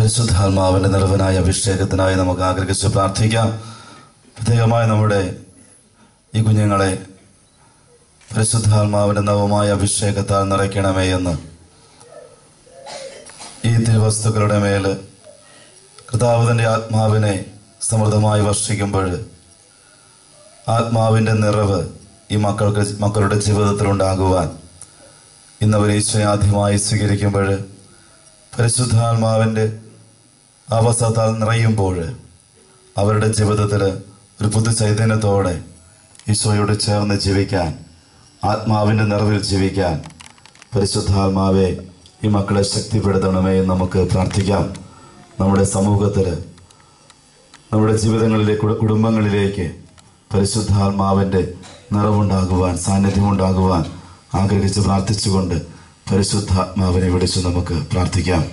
പരിശുദ്ധാത്മാവിന്റെ നിറവനായ അഭിഷേകത്തിനായി നമുക്ക് ആഗ്രഹിച്ച് പ്രാർത്ഥിക്കാം പ്രത്യേകമായി നമ്മുടെ ഈ കുഞ്ഞുങ്ങളെ പരിശുദ്ധാത്മാവിന്റെ നവമായ അഭിഷേകത്താൽ നിറയ്ക്കണമേ എന്ന് ഈ തിരുവസ്തുക്കളുടെ മേല് കർത്താവിന്റെ ആത്മാവിനെ സമൃദ്ധമായി വർഷിക്കുമ്പോൾ ആത്മാവിന്റെ നിറവ് ഈ മക്കൾക്ക് മക്കളുടെ ജീവിതത്തിൽ ഉണ്ടാകുവാൻ ഇന്നവർ ഈശോയെ ആദ്യമായി സ്വീകരിക്കുമ്പോൾ പരിശുദ്ധാത്മാവിന്റെ അവസ്ഥത്താൽ നിറയുമ്പോൾ അവരുടെ ജീവിതത്തിൽ ഒരു പുതു ചൈതന്യത്തോടെ ഈശോയോട് ചേർന്ന് ജീവിക്കാൻ ആത്മാവിന്റെ നിറവിൽ ജീവിക്കാൻ പരിശുദ്ധാത്മാവെ ഈ മക്കളെ ശക്തിപ്പെടുത്തണമേ എന്ന് നമുക്ക് പ്രാർത്ഥിക്കാം നമ്മുടെ സമൂഹത്തിൽ നമ്മുടെ ജീവിതങ്ങളിലെ കുട- കുടുംബങ്ങളിലേക്ക് പരിശുദ്ധാത്മാവിന്റെ നിറവുണ്ടാകുവാൻ സാന്നിധ്യമുണ്ടാകുവാൻ ആഗ്രഹിച്ച് പ്രാർത്ഥിച്ചുകൊണ്ട് പരിശുദ്ധാത്മാവിനെ വിളിച്ച് നമുക്ക് പ്രാർത്ഥിക്കാം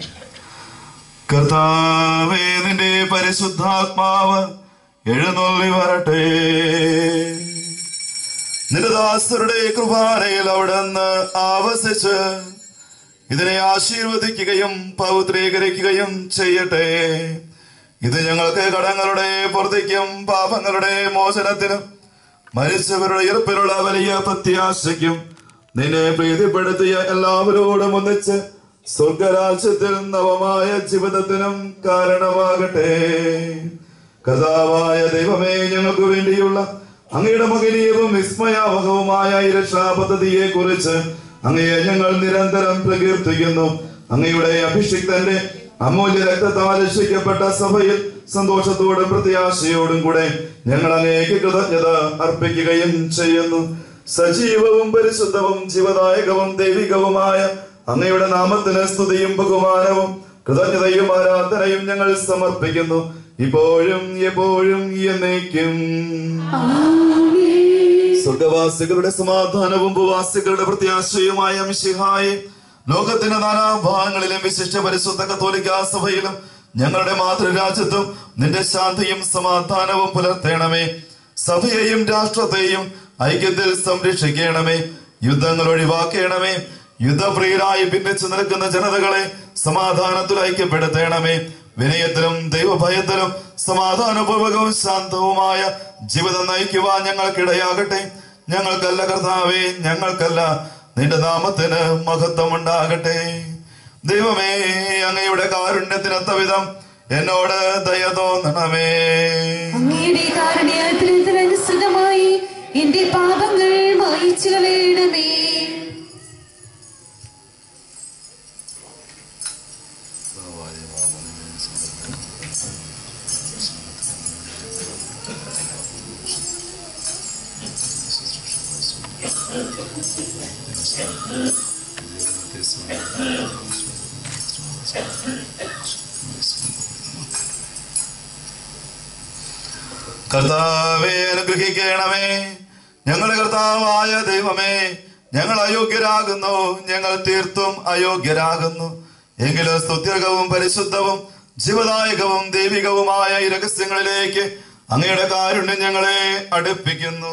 കർത്താവേ നിന്റെ പരിശുദ്ധാത്മാവ് എഴുന്നള്ളി വരട്ടെ നിന്റെ ദാസരുടെ കൃപാനയിൽ അവിടുന്ന് ആവസിച്ച് ഇതിനെ ആശീർവദിക്കുകയും പൗത്രീകരിക്കുകയും ചെയ്യട്ടെ ഇത് ഞങ്ങൾക്ക് കടങ്ങളുടെ പുറത്തേക്കും പാപങ്ങളുടെ മോചനത്തിനും മരിച്ചവരുടെ ഇറപ്പിലുള്ള വലിയ പ്രത്യാശയ്ക്കും നിന്നെ പ്രീതിപ്പെടുത്തിയ എല്ലാവരോടും ഒന്നിച്ച് സ്വർഗരാജ്യത്തിൽ നവമായ ജീവിതത്തിനും കാരണമാകട്ടെ കഥാവായ ദൈവമേ ഞങ്ങൾക്ക് വേണ്ടിയുള്ള അങ്ങയുടെ മകനീയവും വിസ്മയാവഹവുമായ ഈ രക്ഷാപദ്ധതിയെ കുറിച്ച് അങ്ങയെ ഞങ്ങൾ നിരന്തരം പ്രകീർത്തിക്കുന്നു അങ്ങയുടെ അഭിഷിക്തന്റെ അമൂല്യ രക്തത്താൽ രക്ഷിക്കപ്പെട്ട സഭയിൽ സന്തോഷത്തോടും പ്രത്യാശയോടും കൂടെ ഞങ്ങൾ അങ്ങേക്ക് കൃതജ്ഞത അർപ്പിക്കുകയും ചെയ്യുന്നു സജീവവും പരിശുദ്ധവും ജീവദായകവും ദൈവികവുമായ അങ്ങയുടെ നാമത്തിന് സ്തുതിയും ബഹുമാനവും കൃതജ്ഞതയും ആരാധനയും ഞങ്ങൾ സമർപ്പിക്കുന്നു ഇപ്പോഴും എപ്പോഴും എന്നേക്കും സ്വർഗവാസികളുടെ സമാധാനവും ഭൂവാസികളുടെ പ്രത്യാശയുമായ മിശിഹായെ ലോകത്തിന്റെ നാനാഭാഗങ്ങളിലും വിശിഷ്ട പരിശുദ്ധ കത്തോലിക്ക സഭയിലും ഞങ്ങളുടെ മാതൃരാജ്യത്തും നിന്റെ ശാന്തിയും സമാധാനവും പുലർത്തേണമേ സഭയെയും രാഷ്ട്രത്തെയും ഐക്യത്തിൽ സംരക്ഷിക്കണമേ യുദ്ധങ്ങൾ ഒഴിവാക്കണമേ യുദ്ധപ്രിയരായി ഭിന്നിച്ചു നിൽക്കുന്ന ജനതകളെ സമാധാനത്തിൽ ഐക്യപ്പെടുത്തണമേ വിനയത്തിലും ദൈവഭയത്തിലും സമാധാനപൂർവകവും ശാന്തവുമായ ജീവിതം നയിക്കുവാൻ ഞങ്ങൾക്കിടയാകട്ടെ ഞങ്ങൾക്കല്ല കർത്താവേ ഞങ്ങൾക്കല്ല നിന്റെ നാമത്തിന് മഹത്വം ഉണ്ടാകട്ടെ ദൈവമേ അങ്ങയുടെ കാരുണ്യത്തിനൊത്ത വിധം എന്നോട് ദയ തോന്നണമേ അങ്ങയുടെ കാരുണ്യത്തിനനുസൃതമായി എന്റെ പാപങ്ങൾ മായിച്ചു കളയണമേ കർത്താവെ അനുഗ്രഹിക്കണമേ ഞങ്ങളുടെ കർത്താവായ ദൈവമേ ഞങ്ങൾ അയോഗ്യരാകുന്നു ഞങ്ങൾ തീർത്തും അയോഗ്യരാകുന്നു എങ്കിലും സ്തുത്യർഹവും പരിശുദ്ധവും ജീവദായകവും ദൈവികവുമായ ഈ രഹസ്യങ്ങളിലേക്ക് അങ്ങയുടെ കാരുണ്യം ഞങ്ങളെ അടുപ്പിക്കുന്നു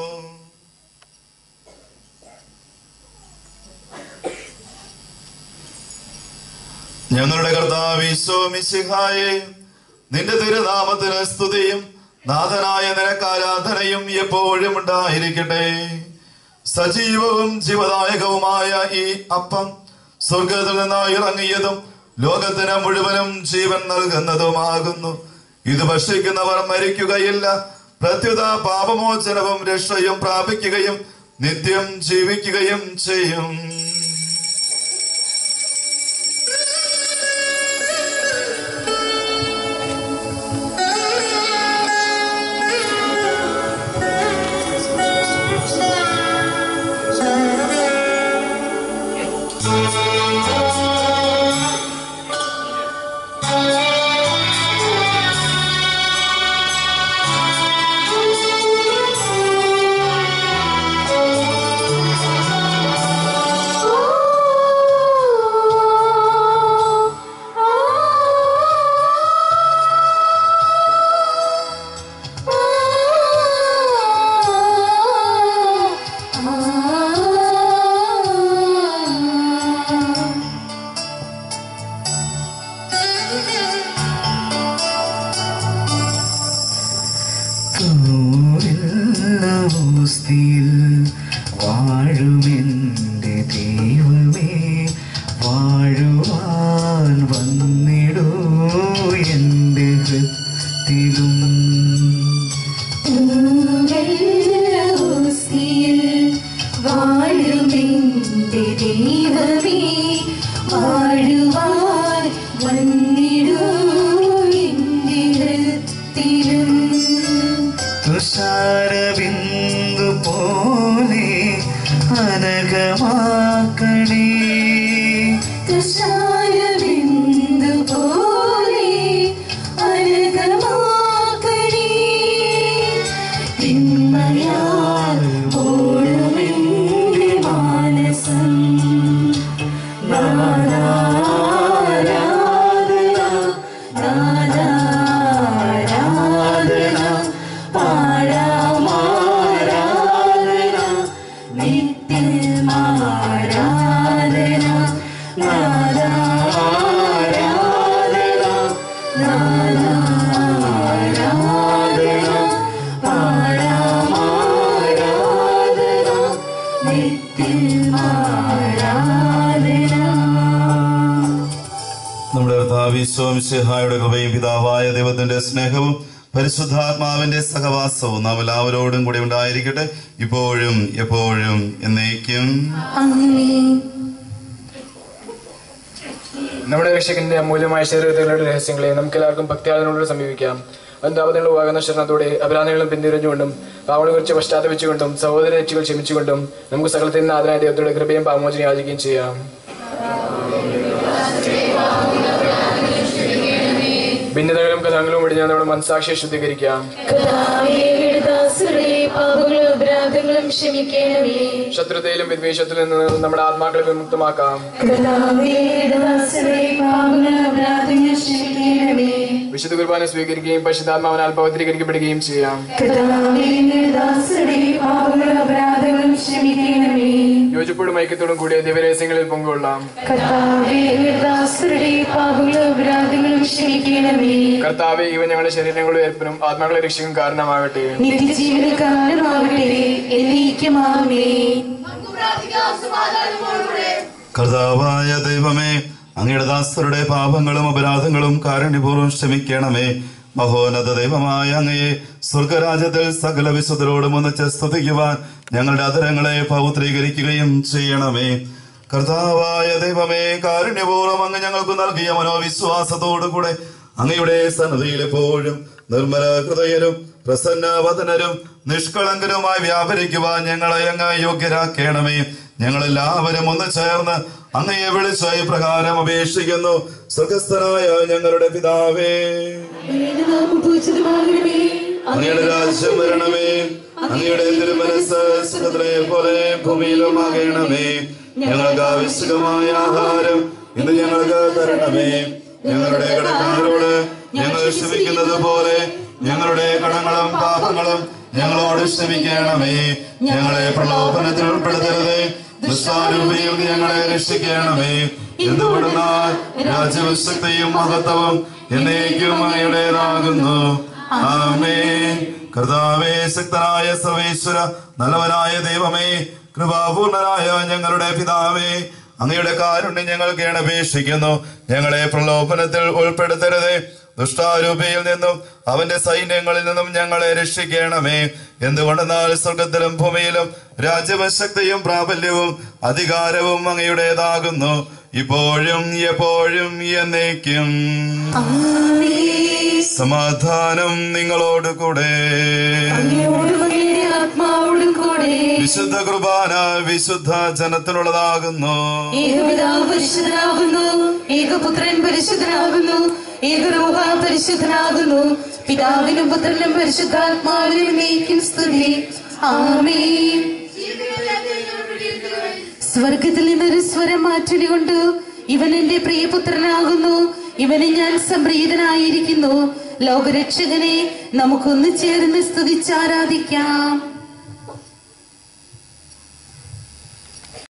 ഞങ്ങളുടെ കർത്താവ് ഈശോ മിശിഹായെ നിന്റെ തിരുനാമത്തിന് സ്തുതിയും നാഥനായ നിനക്ക് ആരാധനയും എപ്പോഴും ഉണ്ടായിരിക്കട്ടെ സജീവവും ജീവദായകവുമായ ഈ അപ്പം സ്വർഗത്തിൽ നിന്ന് ഇറങ്ങിയതും ലോകത്തിന് മുഴുവനും ജീവൻ നൽകുന്നതുമാകുന്നു ഇത് ഭക്ഷിക്കുന്നവർ മരിക്കുകയില്ല പ്രത്യുത പാപമോചനവും രക്ഷയും പ്രാപിക്കുകയും നിത്യം ജീവിക്കുകയും ചെയ്യും Thank വന്നിടൂ എന്റെ ഹൃത്തിലും തുഷാരബിന്ദു പോലെ അനകമാക്കണേ തുഷാരബിന്ദു പോലെ അനഘമാക്കണേ. തിന്മയാൽ ഓടുമെന്റെ മാനസം. നാദാരാധന, നാദാരാധന, പാടാമാരാധന, നിത്യമാരാധന, നാദാരാധന, നാദാരാധന, പാടാമാരാധന, നിത്യമാരാധന നമ്മുടെ കർത്താവിശ്വംസിഹായുടെ കൃപയും പിതാവായ ദൈവത്തിന്റെ സ്നേഹവും പരിശുദ്ധാത്മാവിന്റെ സഹവാസവും നാം എല്ലാവരോടും കൂടി ഉണ്ടായിരിക്കട്ടെ ഇപ്പോഴും എപ്പോഴും എന്നേക്കും ആമേൻ നമ്മുടെ രക്ഷകന്റെ അമൂല്യമായ ശരീരത്തിലുള്ള രഹസ്യങ്ങളെ നമുക്ക് എല്ലാവർക്കും ഭക്തിയാളനോട് സമീപിക്കാം ബന്ധാപതങ്ങളുമാകുന്ന ശരണത്തോടെ അപരാധങ്ങളും പിന്തിരിഞ്ഞുകൊണ്ടും പാവളെ കുറിച്ച് പശ്ചാത്തപിച്ചുകൊണ്ടും സഹോദര രക്ഷകൾ ക്ഷമിച്ചുകൊണ്ടും നമുക്ക് സകലത്തിൽ നിന്ന് ആദരായ ദൈവത്തോടെ കൃപയും പാമോചനം യാചിക്കുകയും ചെയ്യാം ഭിന്നതകളും കഥകളും വെടിഞ്ഞ് നമ്മുടെ മനസാക്ഷിയെ ശുദ്ധീകരിക്കാം കർത്താവേ, ദാസരുടെ പാപങ്ങളും അപരാധങ്ങളും ക്ഷമിക്കണമേ ശത്രുതയിലും വിദ്വേഷത്തിൽ നിന്ന് നമ്മുടെ ആത്മാക്കളെ വിമുക്തമാക്കാം കർത്താവേ, ദാസരുടെ പാപങ്ങളും അപരാധങ്ങളും ക്ഷമിക്കണമേ വിശുദ്ധ കുർബാന സ്വീകരിക്കുകയും പരിശുദ്ധാത്മാവിനാൽ പവിത്രീകരിക്കപ്പെടുകയും ചെയ്യാം കർത്താവേ, ദാസരുടെ പാപങ്ങളും അപരാധങ്ങളും ക്ഷമിക്കണമേ യോജിപ്പോടും ഐക്യത്തോടും കൂടിയ ദിവരഹസ്യങ്ങളിൽ പങ്കുകൊള്ളാം കർത്താവേ, ദാസരുടെ പാപങ്ങളും അപരാധങ്ങളും ക്ഷമിക്കണമേ കർത്താവെ ഇവ ഞങ്ങളുടെ ശരീരങ്ങളുടെ ഏർപ്പനും ആത്മാക്കളെ രക്ഷിക്കും കാരണമാകട്ടെ നിത്യജീവന കാരണമാകട്ടെ എന്നേക്കുമാമേ കർത്താവായ ദൈവമേ അങ്ങയുടെ ദാസരുടെ പാപങ്ങളും അപരാധങ്ങളും കാരുണ്യപൂർവ്വം ക്ഷമിക്കണമേ മഹോന്നത ദൈവമായ അങ്ങയെ സ്വർഗരാജ്യത്തിൽ സകല വിശുദ്ധരോടും ഒന്നിച്ച് സ്തുതിക്കുവാൻ ഞങ്ങളുടെ അധരങ്ങളെ പൗത്രീകരിക്കുകയും ചെയ്യണമേ കർത്താവായ ദൈവമേ കാരുണ്യപൂർവ്വം അങ്ങ് ഞങ്ങൾക്ക് നൽകിയ മനോവിശ്വാസത്തോടുകൂടെ അങ്ങയുടെ സന്നദ്ധിയിൽ എപ്പോഴും നിർമ്മല ഹൃദയരും പ്രസന്നവദനരും നിഷ്കളങ്കരുമായി വ്യാപരിക്കുവാൻ ഞങ്ങളെ അങ്ങ് യോഗ്യരാക്കണമേ ഞങ്ങളെല്ലാവരും ഒന്ന് ചേർന്ന് അങ്ങയെ വിളിച്ച ഈ പ്രകാരം അപേക്ഷിക്കുന്നു സ്വർഗസ്ഥനായ ഞങ്ങളുടെ പിതാവേ നാമം പൂജിതമാകണമേ അങ്ങയുടെ രാജ്യം വരണമേ അങ്ങയുടെ തിരുമനസ് സുഖത്തിലെ പോലെ ഭൂമിയിലും ആകണമേ ഞങ്ങൾക്ക് ആവശ്യകമായ ആഹാരം ഇന്ന് ഞങ്ങൾക്ക് തരണമേ ഞങ്ങളുടെ കടക്കാരോട് ഞങ്ങൾ ക്ഷമിക്കുന്നത് പോലെ ഞങ്ങളുടെ കടങ്ങളും പാപങ്ങളും ഞങ്ങളോട് ക്ഷമിക്കണമേ ഞങ്ങളെ പ്രലോഭനത്തിൽ ഉൾപ്പെടുത്തരുതേ ദുഷ്ടാരൂപിയിൽ നിന്ന് ഞങ്ങളെ രക്ഷിക്കണമേ എന്തുകൊണ്ടെന്നാൽ രാജ്യവും ശക്തിയും മഹത്വവും എന്നേക്കും അങ്ങയുടേതാകുന്നു ആമേ കർത്താവേ ശക്തനായ സർവേശ്വര നല്ലവനായ ദൈവമേ കൃപാപൂർണനായ ഞങ്ങളുടെ പിതാവേ അങ്ങയുടെ കാരുണ്യം ഞങ്ങൾ കേണപേക്ഷിക്കുന്നു ഞങ്ങളെ പ്രലോഭനത്തിൽ ഉൾപ്പെടുത്തരുതേ ദുഷ്ടാരൂപിയിൽ നിന്നും അവന്റെ സൈന്യങ്ങളിൽ നിന്നും ഞങ്ങളെ രക്ഷിക്കണമേ എന്തുകൊണ്ടെന്നാൽ സ്വർഗത്തിലും ഭൂമിയിലും രാജ്യവും ശക്തിയും പ്രാബല്യവും അധികാരവും അങ്ങയുടേതാകുന്നു ഇപ്പോഴും എപ്പോഴും എന്നേക്കും സമാധാനം നിങ്ങളോട് കൂടെ അങ്ങയോടും അങ്ങയുടെ ആത്മാവോടും കൂടെ വിശുദ്ധ കുർബാന വിശുദ്ധ ജനത്തിനുള്ളതാകുന്നു ഏകപിതാവ് പരിശുദ്ധനാകുന്നു ഏകപുത്രൻ പരിശുദ്ധനാകുന്നു ഏകരൂഹ പരിശുദ്ധനാകുന്നു പിതാവിനും പുത്രനും പരിശുദ്ധാത്മാവിനും നീക്കും സ്തുതി ആമേൻ സ്വർഗത്തിൽ നിന്നൊരു സ്വരം മാറ്റിക്കൊണ്ട് ഇവൻ എന്റെ പ്രിയപുത്രനാകുന്നു ഇവനെ ഞാൻ സംപ്രീതനായിരിക്കുന്നു ലോകരക്ഷകനെ നമുക്കൊന്ന് ചേർന്ന് സ്തുതിച്ചാരാധിക്കാം